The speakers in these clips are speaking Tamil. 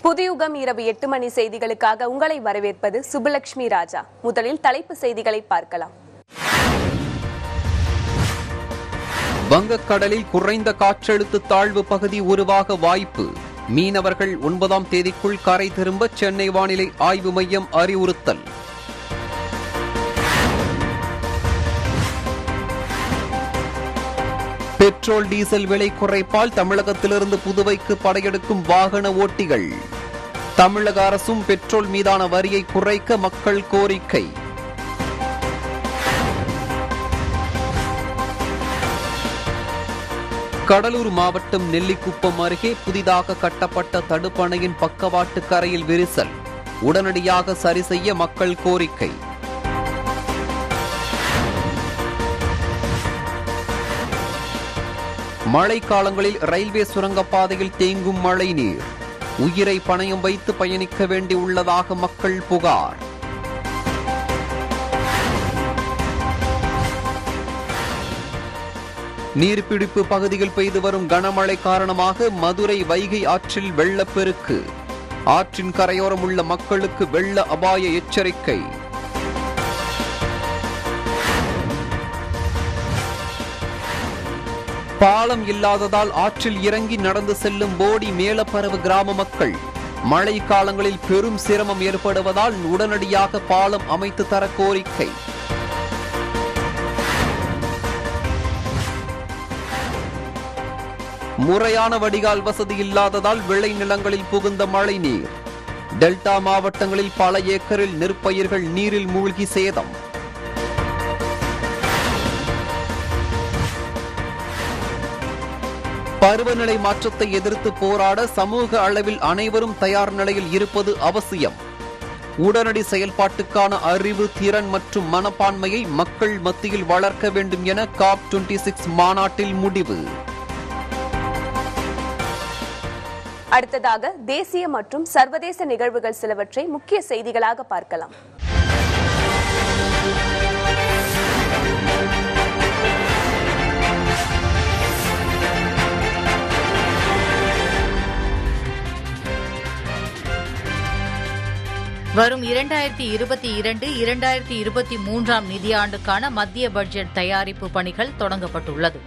புதியுகம் இரவு எட்டு மணி செய்திகளுக்காக உங்களை வரவேற்பது சுபலட்சுமி ராஜா முதலில் தலைப்பு செய்திகளை பார்க்கலாம் வங்கக்கடலில் குறைந்த காற்றழுத்த தாழ்வு பகுதி உருவாக வாய்ப்பு மீனவர்கள் ஒன்பதாம் தேதிக்குள் கரை திரும்ப சென்னை வானிலை ஆய்வு மையம் அறிவுறுத்தல் பெட்ரோல் டீசல் விலை குறைப்பால் தமிழகத்திலிருந்து புதுவைக்கு படையெடுக்கும் வாகன ஓட்டிகள் தமிழக அரசும் பெட்ரோல் மீதான வரியை குறைக்க மக்கள் கோரிக்கை கடலூர் மாவட்டம் நெல்லிக்குப்பம் அருகே புதிதாக கட்டப்பட்ட தடுப்பணையின் பக்கவாட்டு கரையில் விரிசல் உடனடியாக சரி செய்ய மக்கள் கோரிக்கை மழை காலங்களில் ரயில்வே சுரங்கப்பாதையில் தேங்கும் மழை நீர் உயிரை பணயம் வைத்து பயணிக்க வேண்டியுள்ளதாக மக்கள் புகார் நீர்பிடிப்பு பகுதியில் பெய்து வரும் கனமழை காரணமாக மதுரை வைகை ஆற்றில் வெள்ளப்பெருக்கு ஆற்றின் கரையோரம் உள்ள மக்களுக்கு வெள்ள அபாய எச்சரிக்கை பாலம் இல்லாததால் ஆற்றில் இறங்கி நடந்து செல்லும் போடி மேலப்பரவு கிராம மக்கள் மழை காலங்களில் பெரும் சிரமம் ஏற்படுவதால் உடனடியாக பாலம் அமைத்து தர கோரிக்கை முறையான வடிகால் வசதி இல்லாததால் விளை நிலங்களில் புகுந்த மழை நீர் டெல்டா மாவட்டங்களில் பல ஏக்கரில் நெற்பயிர்கள் நீரில் மூழ்கி சேதம் பருவநிலை மாற்றத்தை எதிர்த்து போராட சமூக அளவில் அனைவரும் தயார் நிலையில் இருப்பது அவசியம் உடனடி செயல்பாட்டுக்கான அறிவு திறன் மற்றும் மனப்பான்மையை மக்கள் மத்தியில் வளர்க்க வேண்டும் என காப் டுவெண்டி சிக்ஸ் மாநாட்டில் முடிவு அடுத்ததாக தேசிய மற்றும் சர்வதேச நிகழ்வுகள் சிலவற்றை முக்கிய செய்திகளாக பார்க்கலாம் வரும் இரண்டாயிரத்தி இருபத்தி இரண்டு இரண்டாயிரத்தி இருபத்தி மூன்றாம் நிதியாண்டுக்கான மத்திய பட்ஜெட் தயாரிப்பு பணிகள் தொடங்கப்பட்டுள்ளது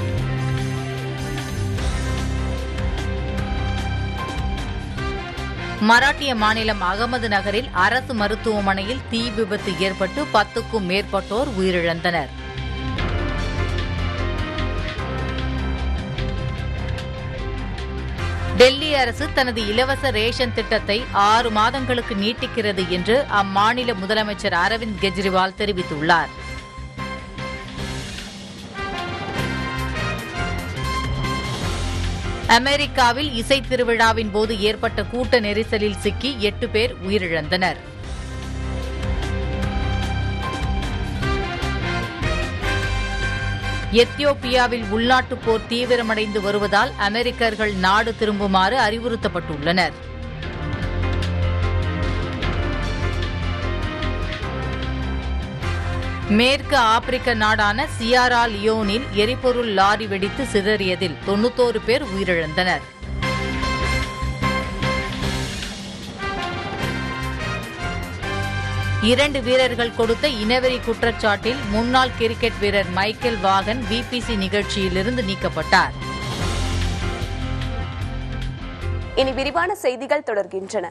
மராட்டிய மாநிலம் அகமது நகரில் அரசு மருத்துவமனையில் தீ விபத்து ஏற்பட்டு பத்துக்கும் மேற்பட்டோர் உயிரிழந்தனர் டெல்லி அரசு தனது இலவச ரேஷன் திட்டத்தை ஆறு மாதங்களுக்கு நீட்டிக்கிறது என்று அம்மாநில முதலமைச்சர் அரவிந்த் கெஜ்ரிவால் தெரிவித்துள்ளார் அமெரிக்காவில் இசை திருவிழாவின் போது ஏற்பட்ட கூட்ட நெரிசலில் சிக்கி எட்டு பேர் உயிரிழந்தனர் எத்தியோப்பியாவில் உள்நாட்டுப் போர் தீவிரமடைந்து வருவதால் அமெரிக்கர்கள் நாடு திரும்புமாறு அறிவுறுத்தப்பட்டுள்ளனர் மேற்கு ஆப்பிரிக்க நாடான சியாரா லியோனில் எரிபொருள் லாரி வெடித்து சிதறியதில் தொன்னூத்தோரு பேர் உயிரிழந்தனர் இரண்டு வீரர்கள் கொடுத்த இனவெறி குற்றச்சாட்டில் முன்னாள் கிரிக்கெட் வீரர் மைக்கேல் வாகன் பிபிசி நிகழ்ச்சியிலிருந்து நீக்கப்பட்டார் இனி விரிவான செய்திகள் தொடர்கின்றன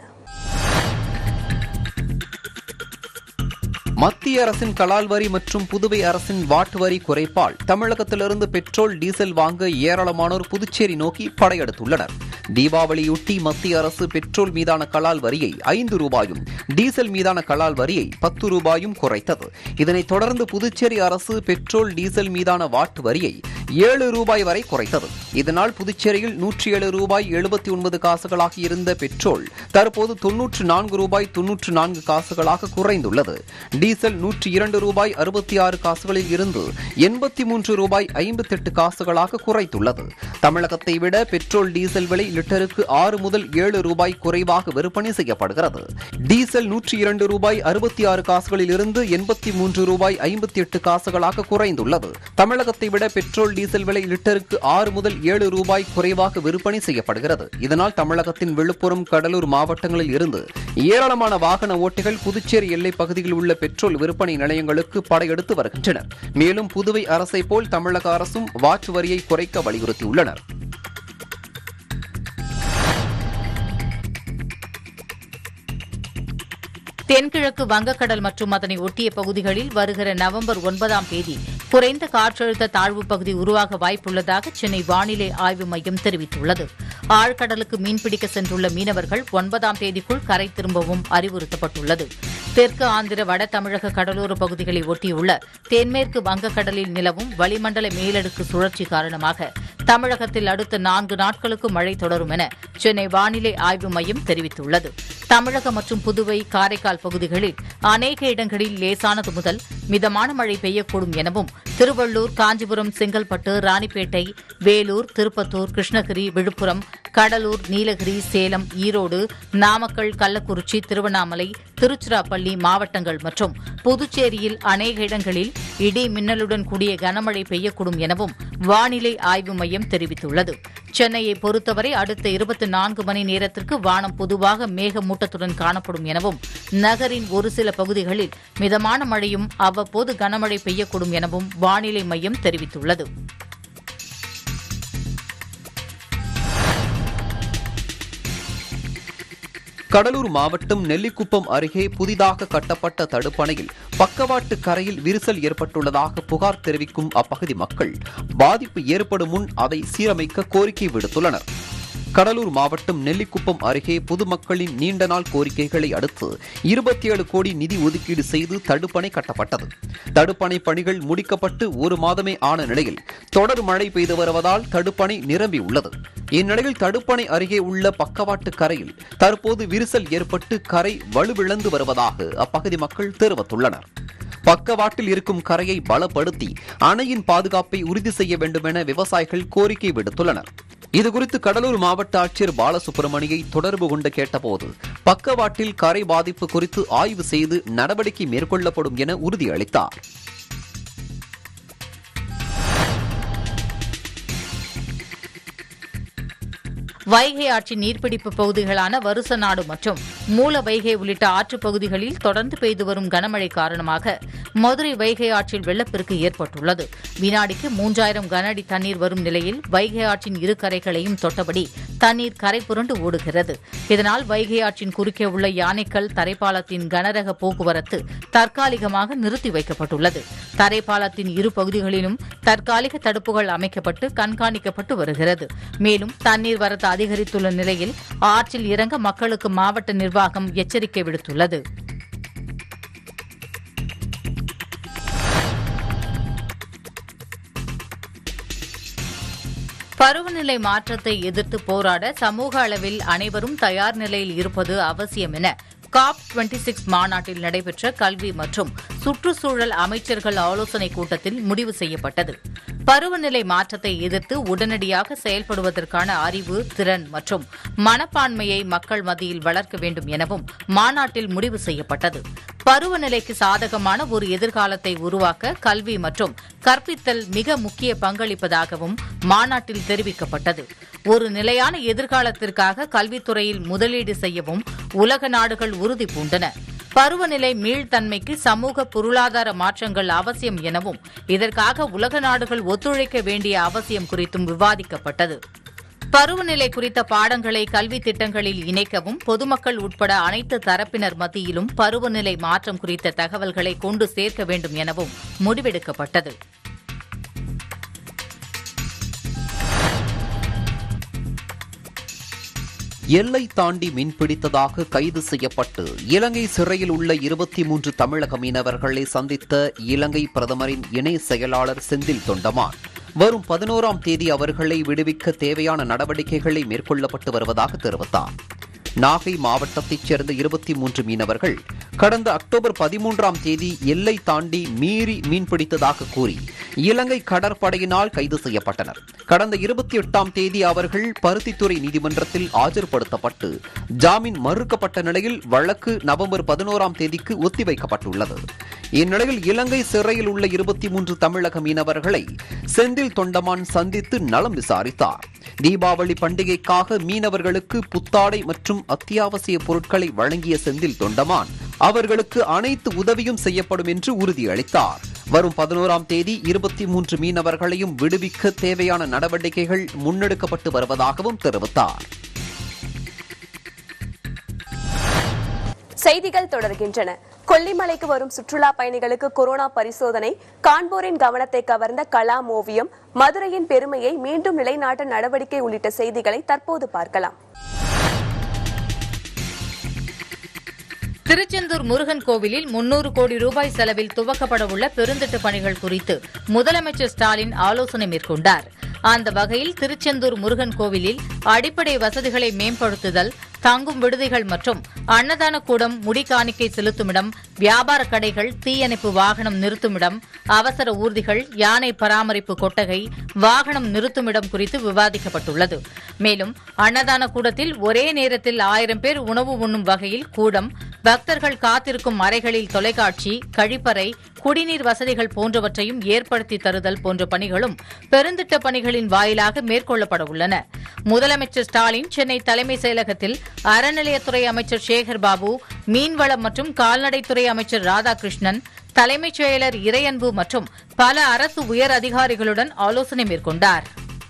மத்திய அரசின் கலால் வரி மற்றும் புதுவை அரசின் வாட் வரி குறைப்பால் தமிழகத்திலிருந்து பெட்ரோல் டீசல் வாங்க ஏராளமானோர் புதுச்சேரி நோக்கி படையெடுத்துள்ளனர் தீபாவளியொட்டி மத்திய அரசு பெட்ரோல் மீதான கலால் வரியை ஐந்து ரூபாயும் டீசல் மீதான கலால் வரியை பத்து ரூபாயும் குறைத்தது இதனைத் தொடர்ந்து புதுச்சேரி அரசு பெட்ரோல் டீசல் மீதான வாட் வரியை ஏழு ரூபாய் வரை குறைத்தது இதனால் புதுச்சேரியில் நூற்றி ஏழு ரூபாய் எழுபத்தி ஒன்பது காசுகளாக இருந்த பெட்ரோல் தற்போது தொன்னூற்று நான்கு ரூபாய் தொன்னூற்று நான்கு காசுகளாக குறைந்துள்ளது டீசல் நூற்றி இரண்டு ரூபாய் அறுபத்தி ஆறு காசுகளில் இருந்து எண்பத்தி மூன்று ரூபாய் ஐம்பத்தெட்டு காசுகளாக குறைத்துள்ளது தமிழகத்தை விட பெட்ரோல் டீசல் விலை லிட்டருக்கு ஆறு முதல் ஏழு ரூபாய் குறைவாக விற்பனை செய்யப்படுகிறது டீசல் நூற்றி இரண்டு ரூபாய் அறுபத்தி ஆறு காசுகளில் இருந்து எண்பத்தி மூன்று ரூபாய் ஐம்பத்தி எட்டு காசுகளாக குறைந்துள்ளது தமிழகத்தை விட பெட்ரோல் டீசல் விலை லிட்டருக்கு ஆறு முதல் ஏழு ரூபாய் குறைவாக விற்பனை செய்யப்படுகிறது இதனால் தமிழகத்தின் விழுப்புரம் கடலூர் மாவட்டங்களில் இருந்து ஏராளமான வாகன ஓட்டிகள் புதுச்சேரி எல்லைப் பகுதியில் உள்ள பெட்ரோல் விற்பனை நிலையங்களுக்கு படையெடுத்து வருகின்றனர் மேலும் புதுவை அரசை போல் தமிழக அரசும் வாட் வரியை குறைக்க வலியுறுத்தியுள்ளனர் தென்கிழக்கு வங்கக்கடல் மற்றும் அதனை ஒட்டிய பகுதிகளில் வருகிற நவம்பர் ஒன்பதாம் தேதி குறைந்த காற்றழுத்த தாழ்வு பகுதி உருவாக வாய்ப்புள்ளதாக சென்னை வானிலை ஆய்வு மையம் தெரிவித்துள்ளது ஆழ்கடலுக்கு மீன்பிடிக்க சென்றுள்ள மீனவர்கள் ஒன்பதாம் தேதிக்குள் கரை திரும்பவும் அறிவுறுத்தப்பட்டுள்ளது தெற்கு ஆந்திர வட தமிழக கடலோர பகுதிகளை ஒட்டியுள்ள தென்மேற்கு வங்கக்கடலில் நிலவும் வளிமண்டல மேலடுக்கு சுழற்சி காரணமாக தமிழகத்தில் அடுத்த நான்கு நாட்களுக்கு மழை தொடரும் என சென்னை வானிலை ஆய்வு மையம் தெரிவித்துள்ளது தமிழகம் மற்றும் புதுவை காரைக்கால் பகுதிகளில் அநேக இடங்களில் லேசானது முதல் மிதமான மழை பெய்யக்கூடும் எனவும் திருவள்ளூர் காஞ்சிபுரம் செங்கல்பட்டு ராணிப்பேட்டை வேலூர் திருப்பத்தூர் கிருஷ்ணகிரி விழுப்புரம் கடலூர் நீலகிரி சேலம் ஈரோடு நாமக்கல் கள்ளக்குறிச்சி திருவண்ணாமலை திருச்சிராப்பள்ளி மாவட்டங்கள் மற்றும் புதுச்சேரியில் அநேக இடங்களில் இடி மின்னலுடன் கூடிய கனமழை பெய்யக்கூடும் எனவும் வானிலை ஆய்வு மையம் தெரிவித்துள்ளது சென்னையை பொறுத்தவரை அடுத்த இருபத்தி நான்கு மணி நேரத்திற்கு வானம் பொதுவாக மேகமூட்டத்துடன் காணப்படும் எனவும் நகரின் ஒரு சில பகுதிகளில் மிதமான மழையும் அவ்வப்போது கனமழை பெய்யக்கூடும் எனவும் வானிலை மையம் தெரிவித்துள்ளது கடலூர் மாவட்டம் நெல்லிக்குப்பம் அருகே புதிதாக கட்டப்பட்ட தடுப்பணையில் பக்கவாட்டு கரையில் விரிசல் ஏற்பட்டுள்ளதாக புகார் தெரிவிக்கும் அப்பகுதி மக்கள் பாதிப்பு ஏற்படும் முன் அதை சீரமைக்க கோரிக்கை விடுத்துள்ளனர் கடலூர் மாவட்டம் நெல்லிக்குப்பம் அருகே பொதுமக்களின் நீண்ட நாள் கோரிக்கைகளை அடுத்து இருபத்தி ஏழு கோடி நிதி ஒதுக்கீடு செய்து தடுப்பணை கட்டப்பட்டது தடுப்பணை பணிகள் முடிக்கப்பட்டு ஒரு மாதமே ஆன நிலையில் தொடர் மழை பெய்து வருவதால் தடுப்பணை நிரம்பியுள்ளது இந்நிலையில் தடுப்பணை அருகே உள்ள பக்கவாட்டு கரையில் தற்போது விரிசல் ஏற்பட்டு கரை வலுவிழந்து வருவதாக அப்பகுதி மக்கள் தெரிவித்துள்ளனர் பக்கவாட்டில் இருக்கும் கரையை பலப்படுத்தி அணையின் பாதுகாப்பை உறுதி செய்ய வேண்டும் என விவசாயிகள் கோரிக்கை விடுத்துள்ளனர் இதுகுறித்து கடலூர் மாவட்ட ஆட்சியர் பாலசுப்ரமணியை தொடர்பு கொண்டு கேட்டபோது பக்கவாட்டில் கரை பாதிப்பு குறித்து ஆய்வு செய்து நடவடிக்கை மேற்கொள்ளப்படும் என உறுதியளித்தார் வைகை ஆற்றின் நீர்பிடிப்பு பகுதிகளான வருசநாடு மற்றும் மூல வைகை உள்ளிட்ட ஆற்றுப் பகுதிகளில் தொடர்ந்து பெய்து வரும் கனமழை காரணமாக மதுரை வைகை ஆற்றில் வெள்ளப்பெருக்கு ஏற்பட்டுள்ளது வினாடிக்கு மூன்றாயிரம் கன அடி தண்ணீர் வரும் நிலையில் வைகை ஆற்றின் இரு கரைகளையும் தொட்டபடி தண்ணீர் கரை புரண்டு ஓடுகிறது இதனால் வைகை ஆற்றின் குறுக்கே உள்ள யானைக்கல் தரைப்பாலத்தின் கனரக போக்குவரத்து தற்காலிகமாக நிறுத்தி வைக்கப்பட்டுள்ளது தரைப்பாலத்தின் இரு பகுதிகளிலும் தற்காலிக தடுப்புகள் அமைக்கப்பட்டு கண்காணிக்கப்பட்டு வருகிறது மேலும் தண்ணீர் வரத்து அதிகரித்துள்ள நிலையில் ஆற்றில் இறங்க மக்களுக்கு மாவட்ட நிர்வாகம் எச்சரிக்கை விடுத்துள்ளது பருவநிலை மாற்றத்தை எதிர்த்து போராட சமூக அளவில் அனைவரும் தயார் நிலையில் இருப்பது அவசியம் என காப் 26 சிக்ஸ் மாநாட்டில் நடைபெற்ற கல்வி மற்றும் சுற்றுச்சூழல் அமைச்சர்கள் ஆலோசனைக் கூட்டத்தில் முடிவு செய்யப்பட்டது பருவநிலை மாற்றத்தை எதிர்த்து உடனடியாக செயல்படுவதற்கான அறிவு திறன் மற்றும் மனப்பான்மையை மக்கள் மத்தியில் வளர்க்க வேண்டும் எனவும் மாநாட்டில் முடிவு செய்யப்பட்டது பருவநிலைக்கு சாதகமான ஒரு எதிர்காலத்தை உருவாக்க கல்வி மற்றும் கற்பித்தல் மிக முக்கிய பங்களிப்பதாகவும் மாநாட்டில் தெரிவிக்கப்பட்டது ஒரு நிலையான எதிர்காலத்திற்காக கல்வித்துறையில் முதலீடு செய்யவும் உலக நாடுகள் உறுதி பூண்டன பருவநிலை மீள்தன்மைக்கு சமூக பொருளாதார மாற்றங்கள் அவசியம் எனவும் இதற்காக உலக நாடுகள் ஒத்துழைக்க வேண்டிய அவசியம் குறித்தும் விவாதிக்கப்பட்டது பருவநிலை குறித்த பாடங்களை கல்வி திட்டங்களில் இணைக்கவும் பொதுமக்கள் உட்பட அனைத்து தரப்பினர் மத்தியிலும் பருவநிலை மாற்றம் குறித்த தகவல்களை கொண்டு சேர்க்க வேண்டும் எனவும் முடிவெடுக்கப்பட்டது எல்லை தாண்டி மீன்பிடித்ததாக கைது செய்யப்பட்டு இலங்கை சிறையில் உள்ள இருபத்தி மூன்று தமிழக மீனவர்களை சந்தித்த இலங்கை பிரதமரின் இணை செயலாளர் செந்தில் தொண்டமான் வரும் பதினோராம் தேதி அவர்களை விடுவிக்க தேவையான நடவடிக்கைகளை மேற்கொள்ளப்பட்டு வருவதாக தெரிவித்தார் நாகை மாவட்டத்தைச் சேர்ந்த இருபத்தி மூன்று மீனவர்கள் கடந்த அக்டோபர் பதிமூன்றாம் தேதி எல்லை தாண்டி மீறி மீன்பிடித்ததாக கூறி இலங்கை கடற்படையினால் கைது செய்யப்பட்டனர் கடந்த இருபத்தி எட்டாம் தேதி அவர்கள் பருத்தித்துறை நீதிமன்றத்தில் ஆஜர்படுத்தப்பட்டு ஜாமீன் மறுக்கப்பட்ட நிலையில் வழக்கு நவம்பர் பதினோராம் தேதிக்கு ஒத்திவைக்கப்பட்டுள்ளது இந்நிலையில் இலங்கை சிறையில் உள்ள இருபத்தி மூன்று தமிழக மீனவர்களை செந்தில் தொண்டமான் சந்தித்து நலம் விசாரித்தார் தீபாவளி பண்டிகைக்காக மீனவர்களுக்கு புத்தாடை மற்றும் அத்தியாவசிய பொருட்களை வழங்கிய செந்தில் தொண்டமான் அவர்களுக்கு அனைத்து உதவியும் செய்யப்படும் என்று உறுதியளித்தார் வரும் பதினோராம் தேதி இருபத்தி மூன்று மீனவர்களையும் விடுவிக்க தேவையான நடவடிக்கைகள் முன்னெடுக்கப்பட்டு வருவதாகவும் தெரிவித்தார் செய்திகள் தொடர்கின்றன கொல்லிமலைக்கு வரும் சுற்றுலா பயணிகளுக்கு கொரோனா பரிசோதனை காண்போரின் கவனத்தை கவர்ந்த கலாம் ஓவியம் மதுரையின் பெருமையை மீண்டும் நிலைநாட்ட நடவடிக்கை உள்ளிட்ட செய்திகளை தற்போது பார்க்கலாம் திருச்செந்தூர் முருகன் கோவிலில் முன்னூறு கோடி ரூபாய் செலவில் துவக்கப்பட உள்ள பெருந்திட்ட பணிகள் குறித்து முதலமைச்சர் ஸ்டாலின் ஆலோசனை மேற்கொண்டார் அந்த வகையில் திருச்செந்தூர் முருகன் கோவிலில் அடிப்படை வசதிகளை மேம்படுத்துதல் தங்கும் விடுதிகள் மற்றும் அன்னதான கூடம் முடிக்காணிக்கை செலுத்துமிடம் வியாபார கடைகள் தீயணைப்பு வாகனம் நிறுத்துமிடம் அவசர ஊர்திகள் யானை பராமரிப்பு கொட்டகை வாகனம் நிறுத்துமிடம் குறித்து விவாதிக்கப்பட்டுள்ளது மேலும் அன்னதான கூடத்தில் ஒரே நேரத்தில் ஆயிரம் பேர் உணவு உண்ணும் வகையில் கூடம் பக்தர்கள் காத்திருக்கும் அறைகளில் தொலைக்காட்சி கழிப்பறை குடிநீர் வசதிகள் போன்றவற்றையும் ஏற்படுத்தி தருதல் போன்ற பணிகளும் பெருந்திட்ட பணிகளின் வாயிலாக மேற்கொள்ளப்பட உள்ளன முதலமைச்சர் ஸ்டாலின் சென்னை தலைமைச் செயலகத்தில் அறநிலையத்துறை அமைச்சர் சேகர் பாபு மீன்வளம் மற்றும் கால்நடைத்துறை அமைச்சர் ராதாகிருஷ்ணன் தலைமைச் செயலர் இறையன்பு மற்றும் பல அரசு உயர் அதிகாரிகளுடன் ஆலோசனை மேற்கொண்டார்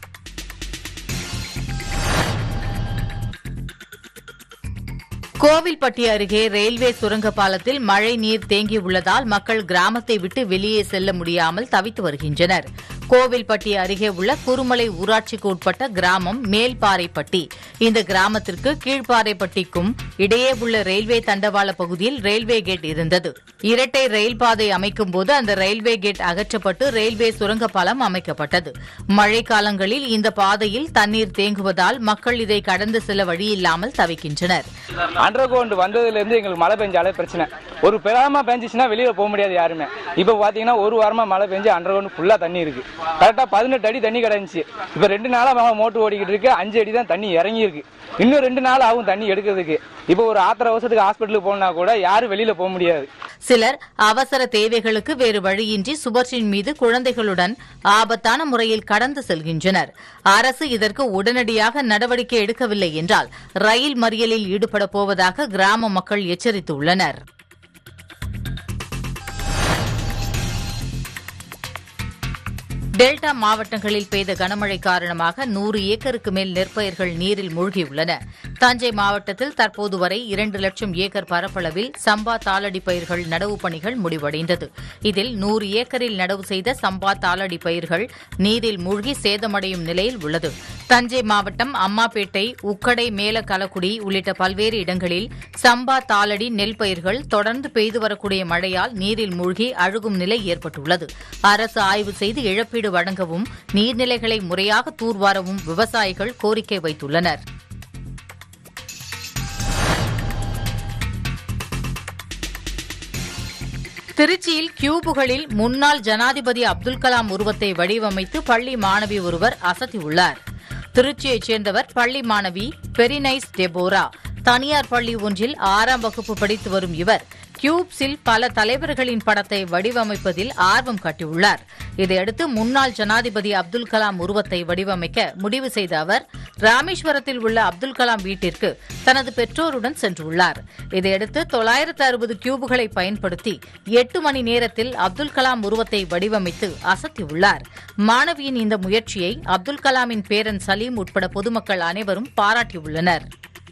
கோவில்பட்டி அருகே ரயில்வே சுரங்க பாலத்தில் மழை நீர் தேங்கியுள்ளதால் மக்கள் கிராமத்தை விட்டு வெளியே செல்ல முடியாமல் தவித்து வருகின்றனர் கோவில்பட்டி அருகே உள்ள குருமலை ஊராட்சிக்கு உட்பட்ட கிராமம் மேல்பாறைப்பட்டி இந்த கிராமத்திற்கு கீழ்ப்பாறைப்பட்டிக்கும் இடையே உள்ள ரயில்வே தண்டவாள பகுதியில் ரயில்வே கேட் இருந்தது இரட்டை ரயில் பாதை அமைக்கும் போது அந்த ரயில்வே கேட் அகற்றப்பட்டு ரயில்வே சுரங்க பாலம் அமைக்கப்பட்டது மழை காலங்களில் இந்த பாதையில் தண்ணீர் தேங்குவதால் மக்கள் இதை கடந்து செல்ல வழியில்லாமல் தவிக்கின்றனர் அண்டர் கிரவுண்ட் வந்ததுல இருந்து எங்களுக்கு மழை பெஞ்சாலே பிரச்சனை ஒரு பெறாம பெஞ்சிச்சுன்னா வெளியில போக முடியாது யாருமே இப்ப பாத்தீங்கன்னா ஒரு வாரமா மழை பெஞ்சு அண்டர் கிரவுண்ட் ஃபுல்லா தண்ணி இருக்கு கரெக்டா பதினெட்டு அடி தண்ணி கிடந்துச்சு இப்ப ரெண்டு நாளா மகன் மோட்டர் ஓடிக்கிட்டு இருக்கு அஞ்சு அடி தான் தண்ணி இறங்கி இருக்கு இன்னும் ரெண்டு நாள் ஆகும் தண்ணி எடுக்கிறதுக்கு இப்போ ஒரு ஆத்திர அவசரத்துக்கு ஹாஸ்பிட்டலுக்கு போனா கூட யாரும் வெளியில போக முடியாது சிலர் அவசர தேவைகளுக்கு வேறு வழியின்றி சுவற்றின் மீது குழந்தைகளுடன் ஆபத்தான முறையில் கடந்து செல்கின்றனர் அரசு இதற்கு உடனடியாக நடவடிக்கை எடுக்கவில்லை என்றால் ரயில் மறியலில் ஈடுபட போவதாக கிராம மக்கள் எச்சரித்துள்ளனர் டெல்டா மாவட்டங்களில் பெய்த கனமழை காரணமாக நூறு ஏக்கருக்கு மேல் நெற்பயிர்கள் நீரில் மூழ்கியுள்ளன தஞ்சை மாவட்டத்தில் தற்போது வரை இரண்டு லட்சம் ஏக்கர் பரப்பளவில் சம்பா தாளடி பயிர்கள் நடவு பணிகள் முடிவடைந்தது இதில் நூறு ஏக்கரில் நடவு செய்த சம்பா தாளடி பயிர்கள் நீரில் மூழ்கி சேதமடையும் நிலையில் உள்ளது தஞ்சை மாவட்டம் அம்மாப்பேட்டை உக்கடை மேலக்கலக்குடி உள்ளிட்ட பல்வேறு இடங்களில் சம்பா தாளடி நெல் பயிர்கள் தொடர்ந்து பெய்து வரக்கூடிய மழையால் நீரில் மூழ்கி அழுகும் நிலை ஏற்பட்டுள்ளது அரசு ஆய்வு செய்து இழப்பீடு வழங்கவும் நீர்நிலைகளை முறையாக தூர்வாரவும் விவசாயிகள் கோரிக்கை வைத்துள்ளனர் திருச்சியில் கியூபுகளில் முன்னாள் ஜனாதிபதி அப்துல் கலாம் உருவத்தை வடிவமைத்து பள்ளி மாணவி ஒருவர் அசத்தியுள்ளார் திருச்சியைச் சேர்ந்தவர் பள்ளி மாணவி பெரினைஸ் டெபோரா தனியார் பள்ளி ஒன்றில் ஆறாம் வகுப்பு படித்து வரும் இவர் கியூப்ஸில் பல தலைவர்களின் படத்தை வடிவமைப்பதில் ஆர்வம் காட்டியுள்ளார் இதையடுத்து முன்னாள் ஜனாதிபதி அப்துல் கலாம் உருவத்தை வடிவமைக்க முடிவு செய்த அவர் ராமேஸ்வரத்தில் உள்ள அப்துல் கலாம் வீட்டிற்கு தனது பெற்றோருடன் சென்றுள்ளார் இதையடுத்து தொள்ளாயிரத்து அறுபது கியூபுகளை பயன்படுத்தி எட்டு மணி நேரத்தில் அப்துல் கலாம் உருவத்தை வடிவமைத்து அசத்தியுள்ளார் மாணவியின் இந்த முயற்சியை அப்துல் கலாமின் பேரன் சலீம் உட்பட பொதுமக்கள் அனைவரும் பாராட்டியுள்ளனர்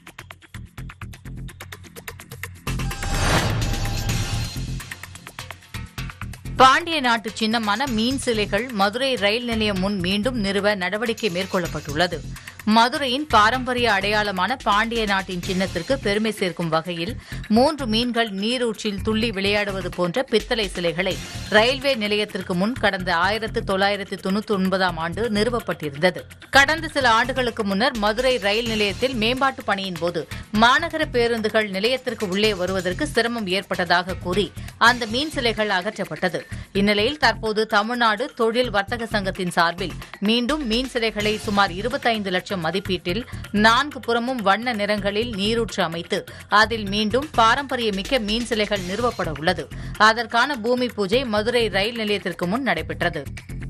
பாண்டிய நாட்டு சின்னமான மீன் சிலைகள் மதுரை ரயில் நிலையம் முன் மீண்டும் நிறுவ நடவடிக்கை மேற்கொள்ளப்பட்டுள்ளது மதுரையின் பாரம்பரிய அடையாளமான பாண்டிய நாட்டின் சின்னத்திற்கு பெருமை சேர்க்கும் வகையில் மூன்று மீன்கள் நீரூற்றில் துள்ளி விளையாடுவது போன்ற பித்தளை சிலைகளை ரயில்வே நிலையத்திற்கு முன் கடந்த ஆயிரத்து தொள்ளாயிரத்து தொன்னூத்தி ஒன்பதாம் ஆண்டு நிறுவப்பட்டிருந்தது கடந்த சில ஆண்டுகளுக்கு முன்னர் மதுரை ரயில் நிலையத்தில் மேம்பாட்டு பணியின் போது மாநகர பேருந்துகள் நிலையத்திற்கு உள்ளே வருவதற்கு சிரமம் ஏற்பட்டதாக கூறி அந்த மீன் சிலைகள் அகற்றப்பட்டது இந்நிலையில் தற்போது தமிழ்நாடு தொழில் வர்த்தக சங்கத்தின் சார்பில் மீண்டும் மீன் சிலைகளை சுமார் இருபத்தைந்து லட்சம் மதிப்பீட்டில் நான்கு புறமும் வண்ண நிறங்களில் நீரூற்று அமைத்து அதில் மீண்டும் பாரம்பரியமிக்க மீன் சிலைகள் நிறுவப்பட உள்ளது அதற்கான பூமி பூஜை மதுரை ரயில் நிலையத்திற்கு முன் நடைபெற்றது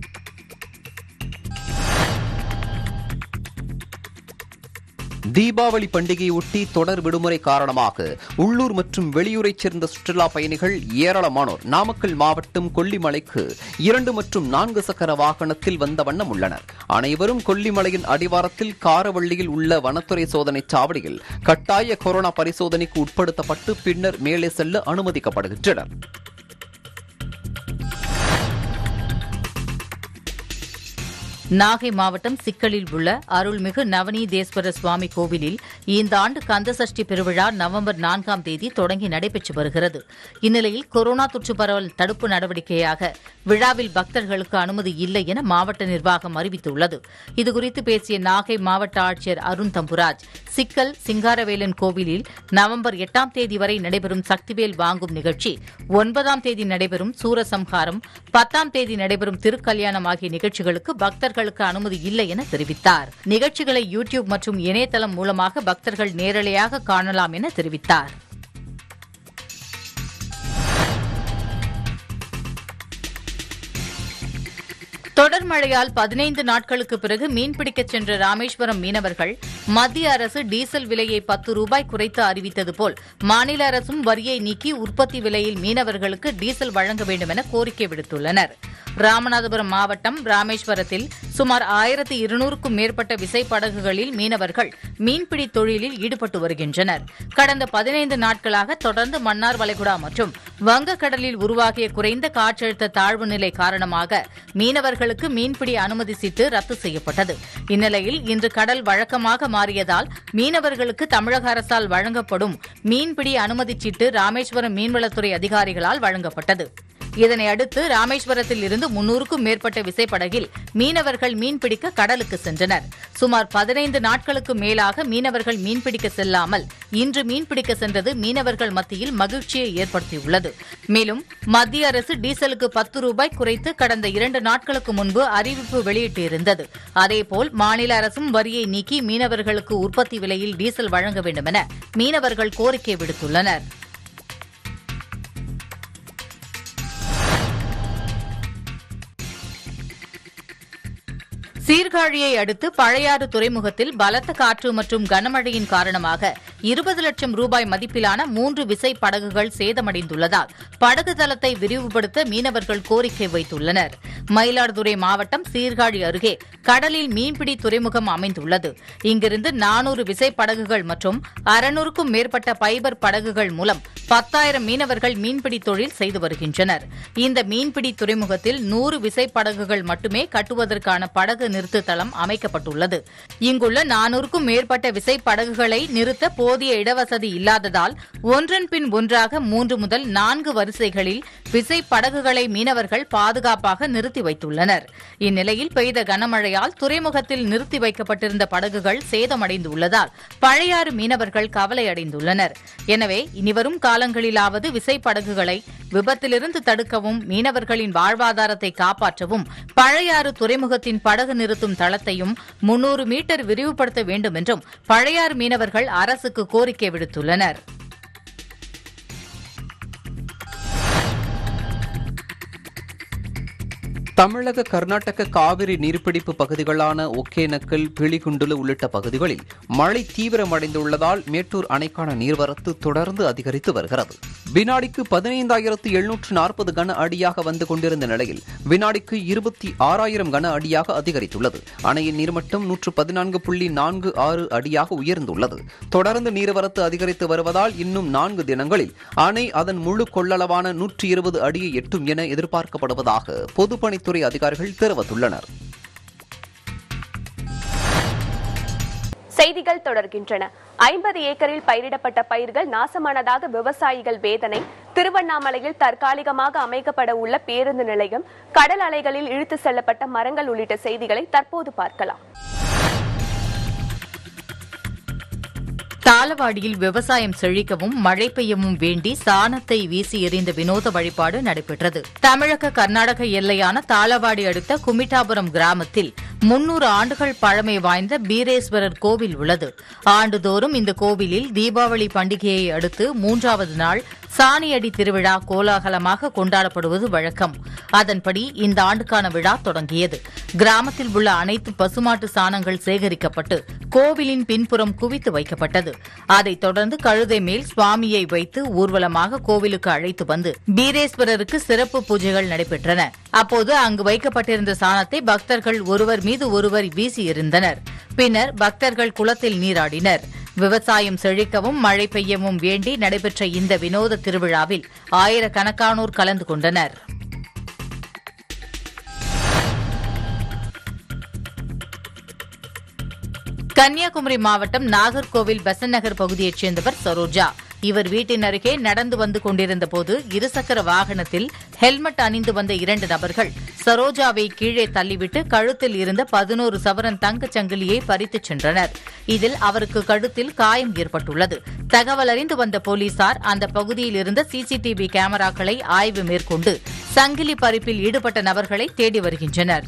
தீபாவளி பண்டிகையொட்டி தொடர் விடுமுறை காரணமாக உள்ளூர் மற்றும் வெளியூரைச் சேர்ந்த சுற்றுலா பயணிகள் ஏராளமானோர் நாமக்கல் மாவட்டம் கொல்லிமலைக்கு இரண்டு மற்றும் நான்கு சக்கர வாகனத்தில் வந்த வண்ணம் உள்ளனர் அனைவரும் கொல்லிமலையின் அடிவாரத்தில் காரவள்ளியில் உள்ள வனத்துறை சோதனைச் சாவடியில் கட்டாய கொரோனா பரிசோதனைக்கு உட்படுத்தப்பட்டு பின்னர் மேலே செல்ல அனுமதிக்கப்படுகின்றனர் நாகை மாவட்டம் சிக்கலில் உள்ள அருள்மிகு நவநீதேஸ்வர சுவாமி கோவிலில் இந்த ஆண்டு கந்தசஷ்டி பெருவிழா நவம்பர் நான்காம் தேதி தொடங்கி நடைபெற்று வருகிறது இந்நிலையில் கொரோனா தொற்று பரவல் தடுப்பு நடவடிக்கையாக விழாவில் பக்தர்களுக்கு அனுமதி இல்லை என மாவட்ட நிர்வாகம் அறிவித்துள்ளது இதுகுறித்து பேசிய நாகை மாவட்ட ஆட்சியர் அருண் தம்புராஜ் சிக்கல் சிங்காரவேலன் கோவிலில் நவம்பர் எட்டாம் தேதி வரை நடைபெறும் சக்திவேல் வாங்கும் நிகழ்ச்சி ஒன்பதாம் தேதி நடைபெறும் சூரசம்ஹாரம் பத்தாம் தேதி நடைபெறும் திருக்கல்யாணம் ஆகிய நிகழ்ச்சிகளுக்கு பக்தர்களுக்கு அனுமதி இல்லை என தெரிவித்தார் நிகழ்ச்சிகளை யூ டியூப் மற்றும் இணையதளம் மூலமாக பக்தர்கள் நேரலையாக காணலாம் என தெரிவித்தார் தொடர் மழையால் பதினைந்து நாட்களுக்கு பிறகு மீன்பிடிக்கச் சென்ற ராமேஸ்வரம் மீனவர்கள் மத்திய அரசு டீசல் விலையை பத்து ரூபாய் குறைத்து அறிவித்தது போல் மாநில அரசும் வரியை நீக்கி உற்பத்தி விலையில் மீனவர்களுக்கு டீசல் வழங்க வேண்டும் என கோரிக்கை விடுத்துள்ளனர் ராமநாதபுரம் மாவட்டம் ராமேஸ்வரத்தில் சுமார் ஆயிரத்தி இருநூறுக்கும் மேற்பட்ட விசைப்படகுகளில் மீனவர்கள் மீன்பிடி தொழிலில் ஈடுபட்டு வருகின்றனர் கடந்த பதினைந்து நாட்களாக தொடர்ந்து மன்னார் வளைகுடா மற்றும் வங்கக்கடலில் உருவாகிய குறைந்த காற்றழுத்த தாழ்வு நிலை காரணமாக மீனவர்களுக்கு மீன்பிடி அனுமதி சீட்டு ரத்து செய்யப்பட்டது இந்நிலையில் இன்று கடல் வழக்கமாக மாறியதால் மீனவர்களுக்கு தமிழக அரசால் வழங்கப்படும் மீன்பிடி அனுமதிச் சீட்டு ராமேஸ்வரம் மீன்வளத்துறை அதிகாரிகளால் வழங்கப்பட்டது இதனை அடுத்து ராமேஸ்வரத்தில் இருந்து முன்னூறுக்கும் மேற்பட்ட விசைப்படகில் மீனவர்கள் மீன்பிடிக்க கடலுக்கு சென்றனர் சுமார் பதினைந்து நாட்களுக்கு மேலாக மீனவர்கள் மீன்பிடிக்க செல்லாமல் இன்று மீன்பிடிக்க சென்றது மீனவர்கள் மத்தியில் மகிழ்ச்சியை ஏற்படுத்தியுள்ளது மேலும் மத்திய அரசு டீசலுக்கு பத்து ரூபாய் குறைத்து கடந்த இரண்டு நாட்களுக்கு முன்பு அறிவிப்பு வெளியிட்டிருந்தது அதேபோல் மாநில அரசும் வரியை நீக்கி மீனவர்களுக்கு உற்பத்தி விலையில் டீசல் வழங்க வேண்டும் என மீனவர்கள் கோரிக்கை விடுத்துள்ளனர் சீர்காழியை அடுத்து பழையாறு துறைமுகத்தில் பலத்த காற்று மற்றும் கனமழையின் காரணமாக இருபது லட்சம் ரூபாய் மதிப்பிலான மூன்று விசை படகுகள் சேதமடைந்துள்ளதால் படகு தளத்தை விரிவுபடுத்த மீனவர்கள் கோரிக்கை வைத்துள்ளனர் மயிலாடுதுறை மாவட்டம் சீர்காழி அருகே கடலில் மீன்பிடி துறைமுகம் அமைந்துள்ளது இங்கிருந்து நானூறு விசை படகுகள் மற்றும் அறுநூறுக்கும் மேற்பட்ட பைபர் படகுகள் மூலம் பத்தாயிரம் மீனவர்கள் மீன்பிடி தொழில் செய்து வருகின்றனர் இந்த மீன்பிடி துறைமுகத்தில் நூறு விசை படகுகள் மட்டுமே கட்டுவதற்கான படகு நிறுத்து தளம் அமைக்கப்பட்டுள்ளது இங்குள்ள நானூறுக்கும் மேற்பட்ட விசை படகுகளை நிறுத்த போதிய இடவசதி இல்லாததால் ஒன்றன் பின் ஒன்றாக மூன்று முதல் நான்கு வரிசைகளில் விசை படகுகளை மீனவர்கள் பாதுகாப்பாக நிறுத்தி வைத்துள்ளனர் இந்நிலையில் பெய்த கனமழையால் துறைமுகத்தில் நிறுத்தி வைக்கப்பட்டிருந்த படகுகள் சேதமடைந்துள்ளதால் பழையாறு மீனவர்கள் கவலையடைந்துள்ளனர் எனவே இனிவரும் காலங்களிலாவது விசை படகுகளை விபத்திலிருந்து தடுக்கவும் மீனவர்களின் வாழ்வாதாரத்தை காப்பாற்றவும் பழையாறு துறைமுகத்தின் படகு நிறுத்தும் தளத்தையும் முன்னூறு மீட்டர் விரிவுபடுத்த வேண்டும் என்றும் பழையாறு மீனவர்கள் அரசுக்கு கோரிக்கை விடுத்துள்ளனர் தமிழக கர்நாடக காவிரி நீர்பிடிப்பு பகுதிகளான ஒகேனக்கல் பிளிகுண்டுலு உள்ளிட்ட பகுதிகளில் மழை தீவிரமடைந்துள்ளதால் மேட்டூர் அணைக்கான நீர்வரத்து தொடர்ந்து அதிகரித்து வருகிறது வினாடிக்கு பதினைந்தாயிரத்து எழுநூற்று நாற்பது கன அடியாக வந்து கொண்டிருந்த நிலையில் வினாடிக்கு இருபத்தி ஆறாயிரம் கன அடியாக அதிகரித்துள்ளது அணையின் நீர்மட்டம் நூற்று பதினான்கு புள்ளி நான்கு ஆறு அடியாக உயர்ந்துள்ளது தொடர்ந்து நீர்வரத்து அதிகரித்து வருவதால் இன்னும் நான்கு தினங்களில் அணை அதன் முழு கொள்ளளவான நூற்றி இருபது அடியை எட்டும் என எதிர்பார்க்கப்படுவதாக பொதுப்பணித்துறை அதிகாரிகள் தெரிவித்துள்ளனர் செய்திகள் தொடர்கின்றன ஐம்பது ஏக்கரில் பயிரிடப்பட்ட பயிர்கள் நாசமானதாக விவசாயிகள் வேதனை திருவண்ணாமலையில் தற்காலிகமாக அமைக்கப்பட உள்ள பேருந்து நிலையம் கடல் அலைகளில் இழுத்து செல்லப்பட்ட மரங்கள் உள்ளிட்ட செய்திகளை தற்போது பார்க்கலாம் தாளவாடியில் விவசாயம் செழிக்கவும் மழை பெய்யவும் வேண்டி சாணத்தை வீசி எறிந்த வினோத வழிபாடு நடைபெற்றது தமிழக கர்நாடக எல்லையான தாளவாடி அடுத்த குமிட்டாபுரம் கிராமத்தில் முன்னூறு ஆண்டுகள் பழமை வாய்ந்த பீரேஸ்வரர் கோவில் உள்ளது ஆண்டுதோறும் இந்த கோவிலில் தீபாவளி பண்டிகையை அடுத்து மூன்றாவது நாள் சாணியடி திருவிழா கோலாகலமாக கொண்டாடப்படுவது வழக்கம் அதன்படி இந்த ஆண்டுக்கான விழா தொடங்கியது கிராமத்தில் உள்ள அனைத்து பசுமாட்டு சாணங்கள் சேகரிக்கப்பட்டு கோவிலின் பின்புறம் குவித்து வைக்கப்பட்டது அதைத் தொடர்ந்து கழுதை மேல் சுவாமியை வைத்து ஊர்வலமாக கோவிலுக்கு அழைத்து வந்து பீரேஸ்வரருக்கு சிறப்பு பூஜைகள் நடைபெற்றன அப்போது அங்கு வைக்கப்பட்டிருந்த சாணத்தை பக்தர்கள் ஒருவர் மீது ஒருவர் வீசி எறிந்தனர் பின்னர் பக்தர்கள் குளத்தில் நீராடினர் விவசாயம் செழிக்கவும் மழை பெய்யவும் வேண்டி நடைபெற்ற இந்த வினோத திருவிழாவில் ஆயிரக்கணக்கானோர் கலந்து கொண்டனர் கன்னியாகுமரி மாவட்டம் நாகர்கோவில் பெசன் நகர் பகுதியைச் சேர்ந்தவர் சரோஜா இவர் வீட்டின் அருகே நடந்து வந்து கொண்டிருந்த போது இருசக்கர வாகனத்தில் ஹெல்மெட் அணிந்து வந்த இரண்டு நபர்கள் சரோஜாவை கீழே தள்ளிவிட்டு கழுத்தில் இருந்த பதினோரு சவரன் தங்கச் சங்கிலியை பறித்துச் சென்றனர் இதில் அவருக்கு கழுத்தில் காயம் ஏற்பட்டுள்ளது தகவல் அறிந்து வந்த போலீசார் அந்த பகுதியில் இருந்த சிசிடிவி கேமராக்களை ஆய்வு மேற்கொண்டு சங்கிலி பறிப்பில் ஈடுபட்ட நபர்களை தேடி வருகின்றனர்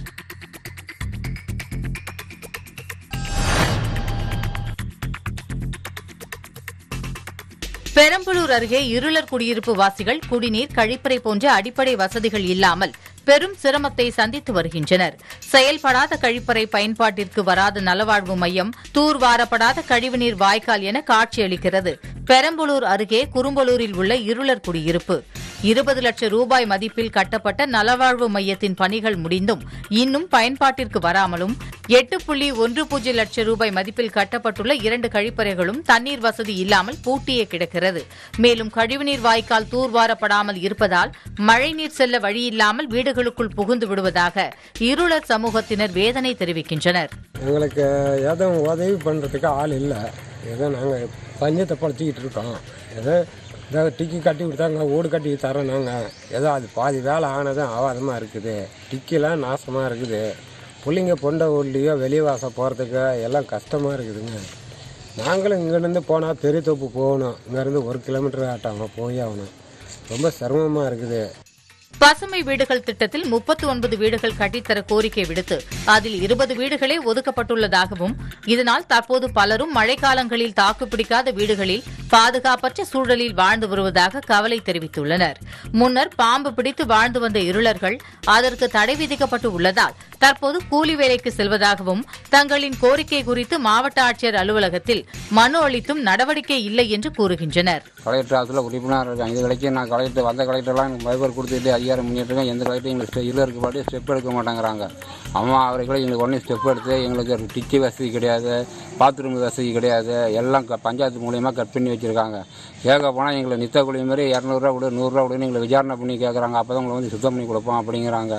பெரம்பலூர் அருகே இருளர் குடியிருப்பு வாசிகள் குடிநீர் கழிப்பறை போன்ற அடிப்படை வசதிகள் இல்லாமல் பெரும் சிரமத்தை சந்தித்து வருகின்றனர் செயல்படாத கழிப்பறை பயன்பாட்டிற்கு வராத நலவாழ்வு மையம் தூர்வாரப்படாத கழிவுநீர் வாய்க்கால் என காட்சியளிக்கிறது பெரம்பலூர் அருகே குறும்பலூரில் உள்ள இருளர் குடியிருப்பு இருபது லட்சம் ரூபாய் மதிப்பில் கட்டப்பட்ட நலவாழ்வு மையத்தின் பணிகள் முடிந்தும் இன்னும் பயன்பாட்டிற்கு வராமலும் எட்டு புள்ளி ஒன்று பூஜ்ஜியம் லட்சம் ரூபாய் மதிப்பில் கட்டப்பட்டுள்ள இரண்டு கழிப்பறைகளும் தண்ணீர் வசதி இல்லாமல் பூட்டியே கிடக்கிறது மேலும் கழிவுநீர் வாய்க்கால் தூர்வாரப்படாமல் இருப்பதால் மழைநீர் செல்ல வழியில்லாமல் வீடுகளுக்குள் புகுந்து விடுவதாக இருளர் சமூகத்தினர் வேதனை தெரிவிக்கின்றனர் எங்களுக்கு எதுவும் உதவி பண்ணுறதுக்கு ஆள் இல்லை ஏதோ நாங்கள் பஞ்சத்தை படுத்திக்கிட்டு இருக்கோம் ஏதோ ஏதோ டிக்கி கட்டி கொடுத்தாங்க வீடு கட்டி தரோம் நாங்கள் ஏதோ அது பாதி வேலை ஆனதும் ஆவாதமாக இருக்குது டிக்கிலாம் நாசமாக இருக்குது பிள்ளைங்க பொண்டை ஊர்லேயோ வெளியே வாசல் போகிறதுக்கு எல்லாம் கஷ்டமாக இருக்குதுங்க நாங்களும் இங்கேருந்து போனால் பெரிய தோப்பு போகணும் இங்கேருந்து ஒரு கிலோமீட்டர் ஆட்டாங்க போய் ஆகணும் ரொம்ப சிரமமாக இருக்குது பசுமை வீடுகள் திட்டத்தில் முப்பத்தி ஒன்பது வீடுகள் கட்டித்தர கோரிக்கை விடுத்து அதில் இருபது வீடுகளே ஒதுக்கப்பட்டுள்ளதாகவும் இதனால் தற்போது பலரும் மழைக்காலங்களில் தாக்குப்பிடிக்காத வீடுகளில் பாதுகாப்பற்ற சூழலில் வாழ்ந்து வருவதாக கவலை தெரிவித்துள்ளனர் முன்னர் பாம்பு பிடித்து வாழ்ந்து வந்த இருளர்கள் அதற்கு தடை விதிக்கப்பட்டு உள்ளதால் தற்போது கூலி வேலைக்கு செல்வதாகவும் தங்களின் கோரிக்கை குறித்து மாவட்ட ஆட்சியர் அலுவலகத்தில் மனு அளித்தும் நடவடிக்கை இல்லை என்று கூறுகின்றனர் கலெக்டர் ஆஃபீஸில் உறுப்பினராக இருக்கேன் இது வரைக்கும் நான் கலெக்டர் வந்த கலெக்டர்லாம் எனக்கு பைபர் கொடுத்துட்டு அதிகாரம் பண்ணிட்டு இருக்கேன் எந்த கலெக்டரும் எங்களுக்கு ஸ்டெ- இல்லை இருக்க பாட்டு ஸ்டெப் எடுக்க மாட்டேங்கிறாங்க அம்மா அவர்களை எங்களுக்கு உடனே ஸ்டெப் எடுத்து எங்களுக்கு ஒரு டிக்கி வசதி கிடையாது பாத்ரூம் வசதி கிடையாது எல்லாம் க- பஞ்சாயத்து மூலியமாக கட் பண்ணி வச்சுருக்காங்க கேட்க போனால் எங்களை நித்த கூலி மாதிரி இரநூறுவா கொடு நூறுரூவா கொடுன்னு எங்களை விசாரணை பண்ணி கேட்குறாங்க அப்போ தான் உங்களை வந்து சுத்தம் பண்ணி கொடுப்போம் அப்படிங்கிறாங்க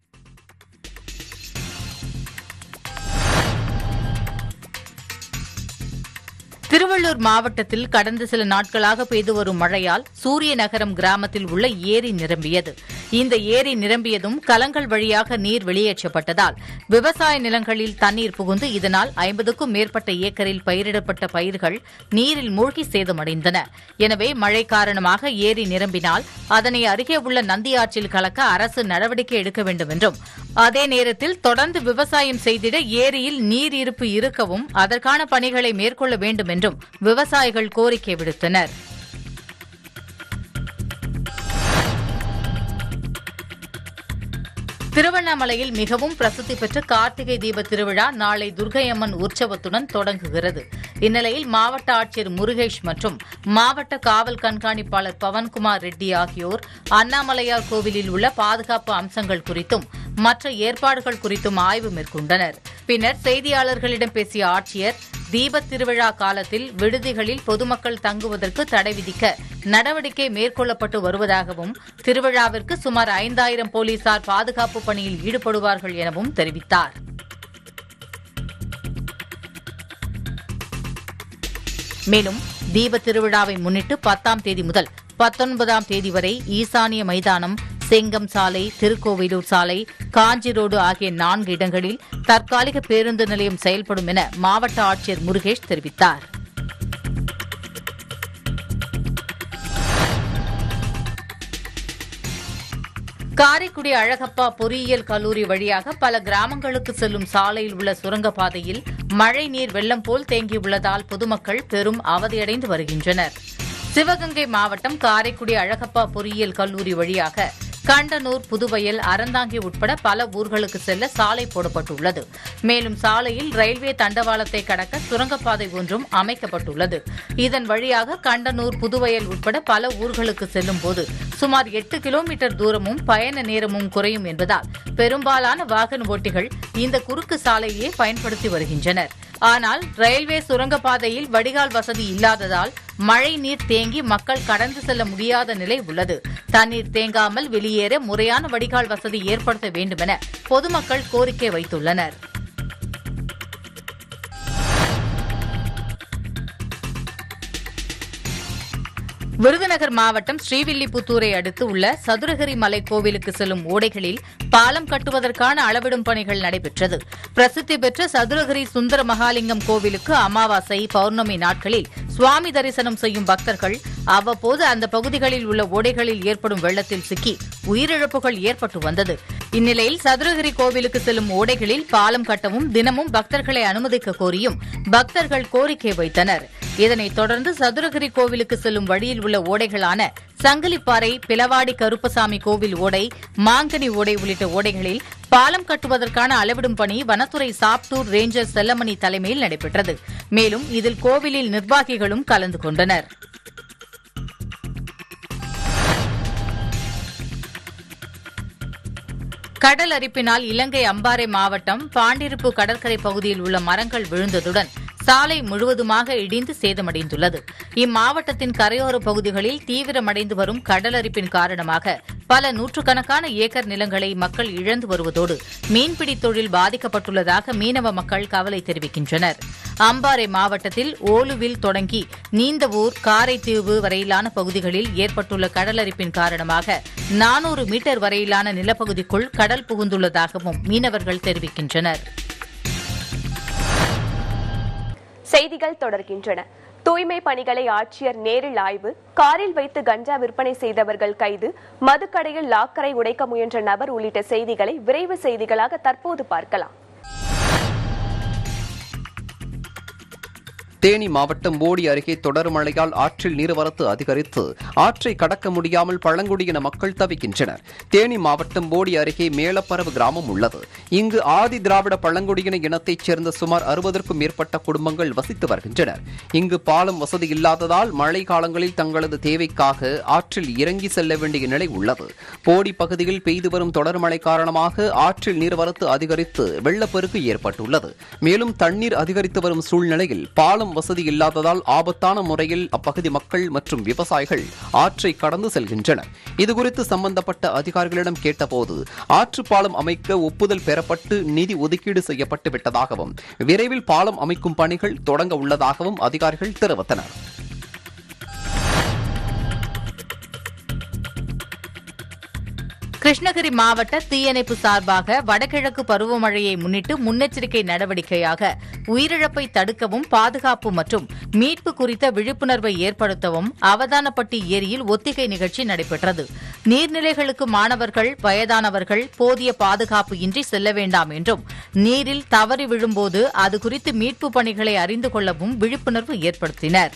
திருவள்ளூர் மாவட்டத்தில் கடந்த சில நாட்களாக பெய்து வரும் மழையால் சூரிய நகரம் கிராமத்தில் உள்ள ஏரி நிரம்பியது இந்த ஏரி நிரம்பியதும் கலங்கள் வழியாக நீர் வெளியேற்றப்பட்டதால் விவசாய நிலங்களில் தண்ணீர் புகுந்து இதனால் ஐம்பதுக்கும் மேற்பட்ட ஏக்கரில் பயிரிடப்பட்ட பயிர்கள் நீரில் மூழ்கி சேதமடைந்தன எனவே மழை காரணமாக ஏரி நிரம்பினால் அதனை அருகே உள்ள நந்தி ஆற்றில் கலக்க அரசு நடவடிக்கை எடுக்க வேண்டும் என்றும் அதே நேரத்தில் தொடர்ந்து விவசாயம் செய்திட ஏரியில் நீர் இருப்பு இருக்கவும் அதற்கான பணிகளை மேற்கொள்ள வேண்டும் என்றும் விவசாயிகள் கோரிக்கை விடுத்தனர் திருவண்ணாமலையில் மிகவும் பிரசித்தி பெற்ற கார்த்திகை தீப திருவிழா நாளை துர்க்கையம்மன் உற்சவத்துடன் தொடங்குகிறது இந்நிலையில் மாவட்ட ஆட்சியர் முருகேஷ் மற்றும் மாவட்ட காவல் கண்காணிப்பாளர் பவன்குமார் ரெட்டி ஆகியோர் அண்ணாமலையார் கோவிலில் உள்ள பாதுகாப்பு அம்சங்கள் குறித்தும் மற்ற ஏற்பாடுகள் குறித்தும் ஆய்வு மேற்கொண்டனர் பின்னர் செய்தியாளர்களிடம் பேசிய ஆட்சியர் தீபத் திருவிழா காலத்தில் விடுதிகளில் பொதுமக்கள் தங்குவதற்கு தடை விதிக்க நடவடிக்கை மேற்கொள்ளப்பட்டு வருவதாகவும் திருவிழாவிற்கு சுமார் ஐந்தாயிரம் போலீசார் பாதுகாப்பு பணியில் ஈடுபடுவார்கள் எனவும் தெரிவித்தார் மேலும் தீப திருவிழாவை முன்னிட்டு பத்தாம் தேதி முதல் பத்தொன்பதாம் தேதி வரை ஈசானிய மைதானம் செங்கம் சாலை திருக்கோவிலூர் சாலை காஞ்சி ரோடு ஆகிய நான்கு இடங்களில் தற்காலிக பேருந்து நிலையம் செயல்படும் என மாவட்ட ஆட்சியர் முருகேஷ் தெரிவித்தார் காரைக்குடி அழகப்பா பொறியியல் கல்லூரி வழியாக பல கிராமங்களுக்கு செல்லும் சாலையில் உள்ள சுரங்கப்பாதையில் மழை நீர் வெள்ளம் போல் தேங்கியுள்ளதால் பொதுமக்கள் பெரும் அவதியடைந்து வருகின்றனர் சிவகங்கை மாவட்டம் காரைக்குடி அழகப்பா பொறியியல் கல்லூரி வழியாக கண்டனூர் புதுவயல் அறந்தாங்கி உட்பட பல ஊர்களுக்கு செல்ல சாலை போடப்பட்டுள்ளது மேலும் சாலையில் ரயில்வே தண்டவாளத்தை கடக்க சுரங்கப்பாதை ஒன்றும் அமைக்கப்பட்டுள்ளது இதன் வழியாக கண்டனூர் புதுவயல் உட்பட பல ஊர்களுக்கு செல்லும் போது சுமார் எட்டு கிலோமீட்டர் தூரமும் பயண நேரமும் குறையும் என்பதால் பெரும்பாலான வாகன ஓட்டிகள் இந்த குறுக்கு சாலையே பயன்படுத்தி வருகின்றனர் ஆனால் ரயில்வே சுரங்கப்பாதையில் வடிகால் வசதி இல்லாததால் மழை நீர் தேங்கி மக்கள் கடந்து செல்ல முடியாத நிலை உள்ளது தண்ணீர் தேங்காமல் வெளியேற முறையான வடிகால் வசதி ஏற்படுத்த வேண்டுமென பொதுமக்கள் கோரிக்கை வைத்துள்ளனர் விருதுநகர் மாவட்டம் ஸ்ரீவில்லிபுத்தூரை அடுத்து உள்ள சதுரகிரி மலை கோவிலுக்கு செல்லும் ஓடைகளில் பாலம் கட்டுவதற்கான அளவிடும் பணிகள் நடைபெற்றது பிரசித்தி பெற்ற சதுரகிரி சுந்தர மகாலிங்கம் கோவிலுக்கு அமாவாசை பௌர்ணமி நாட்களில் சுவாமி தரிசனம் செய்யும் பக்தர்கள் அவ்வப்போது அந்த பகுதிகளில் உள்ள ஓடைகளில் ஏற்படும் வெள்ளத்தில் சிக்கி உயிரிழப்புகள் ஏற்பட்டு வந்தது இந்நிலையில் சதுரகிரி கோவிலுக்கு செல்லும் ஓடைகளில் பாலம் கட்டவும் தினமும் பக்தர்களை அனுமதிக்க கோரியும் பக்தர்கள் கோரிக்கை வைத்தனர் இதனைத் தொடர்ந்து சதுரகிரி கோவிலுக்கு செல்லும் வழியில் உள்ள ஓடைகளான சங்கிலிப்பாறை பிளவாடி கருப்பசாமி கோவில் ஓடை மாங்கனி ஓடை உள்ளிட்ட ஓடைகளில் பாலம் கட்டுவதற்கான அளவிடும் பணி வனத்துறை சாப்டூர் ரேஞ்சர் செல்லமணி தலைமையில் நடைபெற்றது மேலும் இதில் கோவிலில் நிர்வாகிகளும் கலந்து கொண்டனர் கடல் அரிப்பினால் இலங்கை அம்பாறை மாவட்டம் பாண்டிருப்பு கடற்கரை பகுதியில் உள்ள மரங்கள் விழுந்ததுடன் சாலை முழுவதுமாக இடிந்து சேதமடைந்துள்ளது இம்மாவட்டத்தின் கரையோர பகுதிகளில் தீவிரமடைந்து வரும் கடலரிப்பின் காரணமாக பல நூற்றுக்கணக்கான ஏக்கர் நிலங்களை மக்கள் இழந்து வருவதோடு மீன்பிடி தொழில் பாதிக்கப்பட்டுள்ளதாக மீனவ மக்கள் கவலை தெரிவிக்கின்றனர் அம்பாறை மாவட்டத்தில் ஓலுவில் தொடங்கி நீந்தவூர் காரைத்தீவு வரையிலான பகுதிகளில் ஏற்பட்டுள்ள கடலரிப்பின் காரணமாக நானூறு மீட்டர் வரையிலான நிலப்பகுதிக்குள் கடல் புகுந்துள்ளதாகவும் மீனவர்கள் தெரிவிக்கின்றனர் செய்திகள் தொடர்கின்றன தூய்மை பணிகளை ஆட்சியர் நேரில் ஆய்வு காரில் வைத்து கஞ்சா விற்பனை செய்தவர்கள் கைது மதுக்கடையில் லாக்கரை உடைக்க முயன்ற நபர் உள்ளிட்ட செய்திகளை விரைவு செய்திகளாக தற்போது பார்க்கலாம் தேனி மாவட்டம் போடி அருகே தொடர் மழையால் ஆற்றில் நீர்வரத்து அதிகரித்து ஆற்றை கடக்க முடியாமல் பழங்குடியின மக்கள் தவிக்கின்றனர் தேனி மாவட்டம் போடி அருகே மேலப்பரவு கிராமம் உள்ளது இங்கு ஆதி திராவிட பழங்குடியின இனத்தைச் சேர்ந்த சுமார் அறுபதற்கும் மேற்பட்ட குடும்பங்கள் வசித்து வருகின்றனர் இங்கு பாலம் வசதி இல்லாததால் மழை காலங்களில் தங்களது தேவைக்காக ஆற்றில் இறங்கி செல்ல வேண்டிய நிலை உள்ளது போடி பகுதியில் பெய்து வரும் தொடர் மழை காரணமாக ஆற்றில் நீர்வரத்து அதிகரித்து வெள்ளப்பெருக்கு ஏற்பட்டுள்ளது மேலும் தண்ணீர் அதிகரித்து வரும் சூழ்நிலையில் பாலம் வசதி இல்லாததால் ஆபத்தான முறையில் அப்பகுதி மக்கள் மற்றும் விவசாயிகள் ஆற்றை கடந்து செல்கின்றனர் இதுகுறித்து சம்பந்தப்பட்ட அதிகாரிகளிடம் கேட்டபோது ஆற்று பாலம் அமைக்க ஒப்புதல் பெறப்பட்டு நிதி ஒதுக்கீடு செய்யப்பட்டு விட்டதாகவும் விரைவில் பாலம் அமைக்கும் பணிகள் தொடங்க உள்ளதாகவும் அதிகாரிகள் தெரிவித்தனர் கிருஷ்ணகிரி மாவட்ட தீயணைப்பு சார்பாக வடகிழக்கு பருவமழையை முன்னிட்டு முன்னெச்சரிக்கை நடவடிக்கையாக உயிரிழப்பை தடுக்கவும் பாதுகாப்பு மற்றும் மீட்பு குறித்த விழிப்புணர்வை ஏற்படுத்தவும் அவதானப்பட்டி ஏரியில் ஒத்திகை நிகழ்ச்சி நடைபெற்றது நீர்நிலைகளுக்கு மாணவர்கள் வயதானவர்கள் போதிய பாதுகாப்பு இன்றி செல்ல வேண்டாம் என்றும் நீரில் தவறி விழும்போது அது குறித்து மீட்பு பணிகளை அறிந்து கொள்ளவும் விழிப்புணர்வு ஏற்படுத்தினர்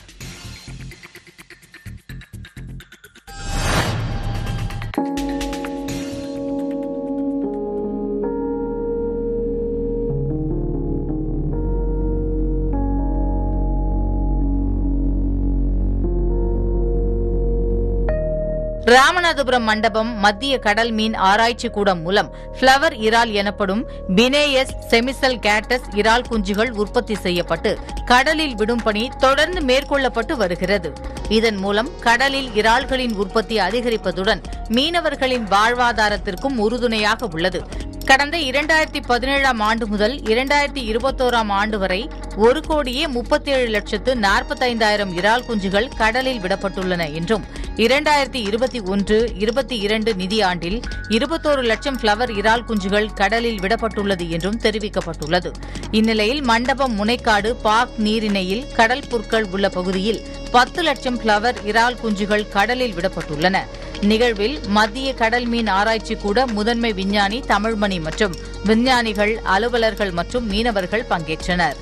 ராமநாதபுரம் மண்டபம் மத்திய கடல் மீன் ஆராய்ச்சி கூடம் மூலம் பிளவர் இறால் எனப்படும் பினேயஸ் செமிசல் கேட்டஸ் இறால் குஞ்சுகள் உற்பத்தி செய்யப்பட்டு கடலில் விடும் பணி தொடர்ந்து மேற்கொள்ளப்பட்டு வருகிறது இதன் மூலம் கடலில் இறால்களின் உற்பத்தி அதிகரிப்பதுடன் மீனவர்களின் வாழ்வாதாரத்திற்கும் உறுதுணையாக உள்ளது கடந்த இரண்டாயிரத்தி பதினேழாம் ஆண்டு முதல் இரண்டாயிரத்தி இருபத்தோராம் ஆண்டு வரை ஒரு கோடியே முப்பத்தேழு லட்சத்து நாற்பத்தைந்தாயிரம் இறால் குஞ்சுகள் கடலில் விடப்பட்டுள்ளன என்றும் இரண்டாயிரத்தி இருபத்தி ஒன்று இருபத்தி இரண்டு நிதியாண்டில் இருபத்தோரு லட்சம் பிளவர் இறால் குஞ்சுகள் கடலில் விடப்பட்டுள்ளது என்றும் தெரிவிக்கப்பட்டுள்ளது இந்நிலையில் மண்டபம் முனைக்காடு பாக் நீரிணையில் கடல் புற்கள் உள்ள பகுதியில் பத்து லட்சம் பிளவர் இறால் குஞ்சுகள் கடலில் விடப்பட்டுள்ளன நிகழ்வில் மத்திய கடல் மீன் ஆராய்ச்சி கூட முதன்மை விஞ்ஞானி தமிழ்மணி மற்றும் விஞ்ஞானிகள் அலுவலர்கள் மற்றும் மீனவர்கள் பங்கேற்றனர்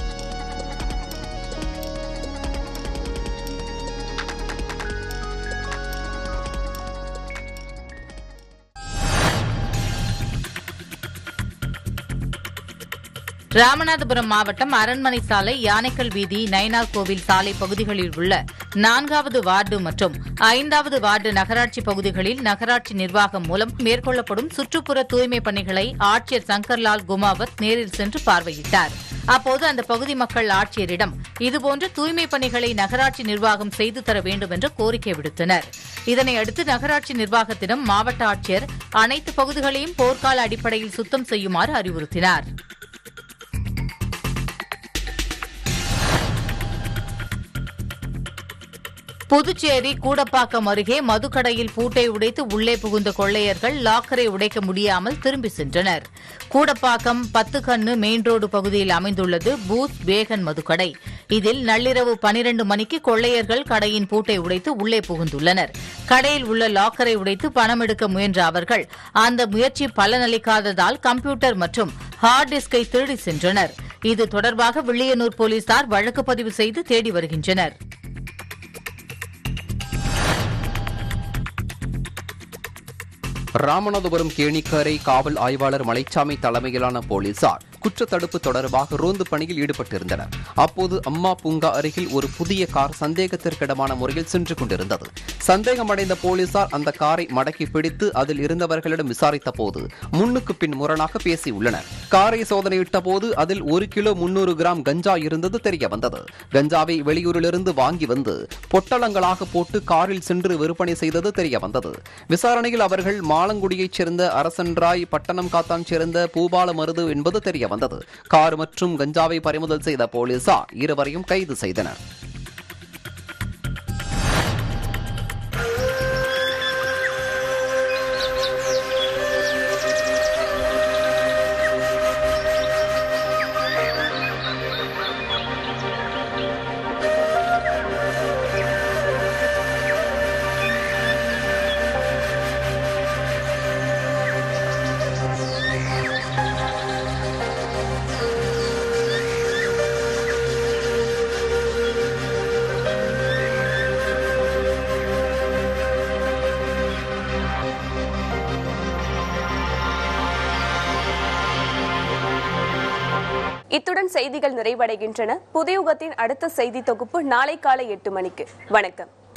ராமநாதபுரம் மாவட்டம் அரண்மனை சாலை யானைக்கல் வீதி நயினார் கோவில் சாலை பகுதிகளில் உள்ள நான்காவது வார்டு மற்றும் ஐந்தாவது வார்டு நகராட்சி பகுதிகளில் நகராட்சி நிர்வாகம் மூலம் மேற்கொள்ளப்படும் சுற்றுப்புற தூய்மை பணிகளை ஆட்சியர் சங்கர்லால் குமாவத் நேரில் சென்று பார்வையிட்டார் அப்போது அந்த பகுதி மக்கள் ஆட்சியரிடம் இதுபோன்ற தூய்மை பணிகளை நகராட்சி நிர்வாகம் செய்து தர வேண்டும் என்று கோரிக்கை விடுத்தனர் இதனையடுத்து நகராட்சி நிர்வாகத்திடம் மாவட்ட ஆட்சியர் அனைத்து பகுதிகளையும் போர்க்கால அடிப்படையில் சுத்தம் செய்யுமாறு அறிவுறுத்தினார் புதுச்சேரி கூடப்பாக்கம் அருகே மதுக்கடையில் பூட்டை உடைத்து உள்ளே புகுந்த கொள்ளையர்கள் லாக்கரை உடைக்க முடியாமல் திரும்பி சென்றனர் கூடப்பாக்கம் பத்துக்கண்ணு மெயின் ரோடு பகுதியில் அமைந்துள்ளது பூத் பேகன் மதுக்கடை இதில் நள்ளிரவு பனிரண்டு மணிக்கு கொள்ளையர்கள் கடையின் பூட்டை உடைத்து உள்ளே புகுந்துள்ளனர் கடையில் உள்ள லாக்கரை உடைத்து பணம் எடுக்க முயன்ற அவர்கள் அந்த முயற்சி பலனளிக்காததால் கம்ப்யூட்டர் மற்றும் ஹார்ட் டிஸ்கை திருடி சென்றனர் இது தொடர்பாக வில்லியனூர் போலீசார் வழக்கு பதிவு செய்து தேடி வருகின்றனர் ராமநாதபுரம் கேணிக்கரை காவல் ஆய்வாளர் மலைச்சாமி தலைமையிலான போலீசார் குற்றத்தடுப்பு தொடர்பாக ரோந்து பணியில் ஈடுபட்டிருந்தனர் அப்போது அம்மா பூங்கா அருகில் ஒரு புதிய கார் சந்தேகத்திற்கிடமான முறையில் சென்று கொண்டிருந்தது சந்தேகமடைந்த போலீசார் அந்த காரை மடக்கி பிடித்து அதில் இருந்தவர்களிடம் விசாரித்த போது முன்னுக்கு பின் முரணாக பேசியுள்ளனர் காரை சோதனையிட்ட போது அதில் ஒரு கிலோ முன்னூறு கிராம் கஞ்சா இருந்தது தெரிய வந்தது கஞ்சாவை வெளியூரிலிருந்து வாங்கி வந்து பொட்டலங்களாக போட்டு காரில் சென்று விற்பனை செய்தது தெரிய வந்தது விசாரணையில் அவர்கள் மாலங்குடியைச் சேர்ந்த அரசன்ராய் பட்டணம் காத்தான் சேர்ந்த பூபால மருது என்பது தெரிய வந்தது கார் மற்றும் கஞ்சாவை பறிமுதல் செய்த போலீசார் இருவரையும் கைது செய்தனர் இத்துடன் செய்திகள் நிறைவடைகின்றன புதியுகத்தின் அடுத்த செய்தி தொகுப்பு நாளை காலை எட்டு மணிக்கு வணக்கம்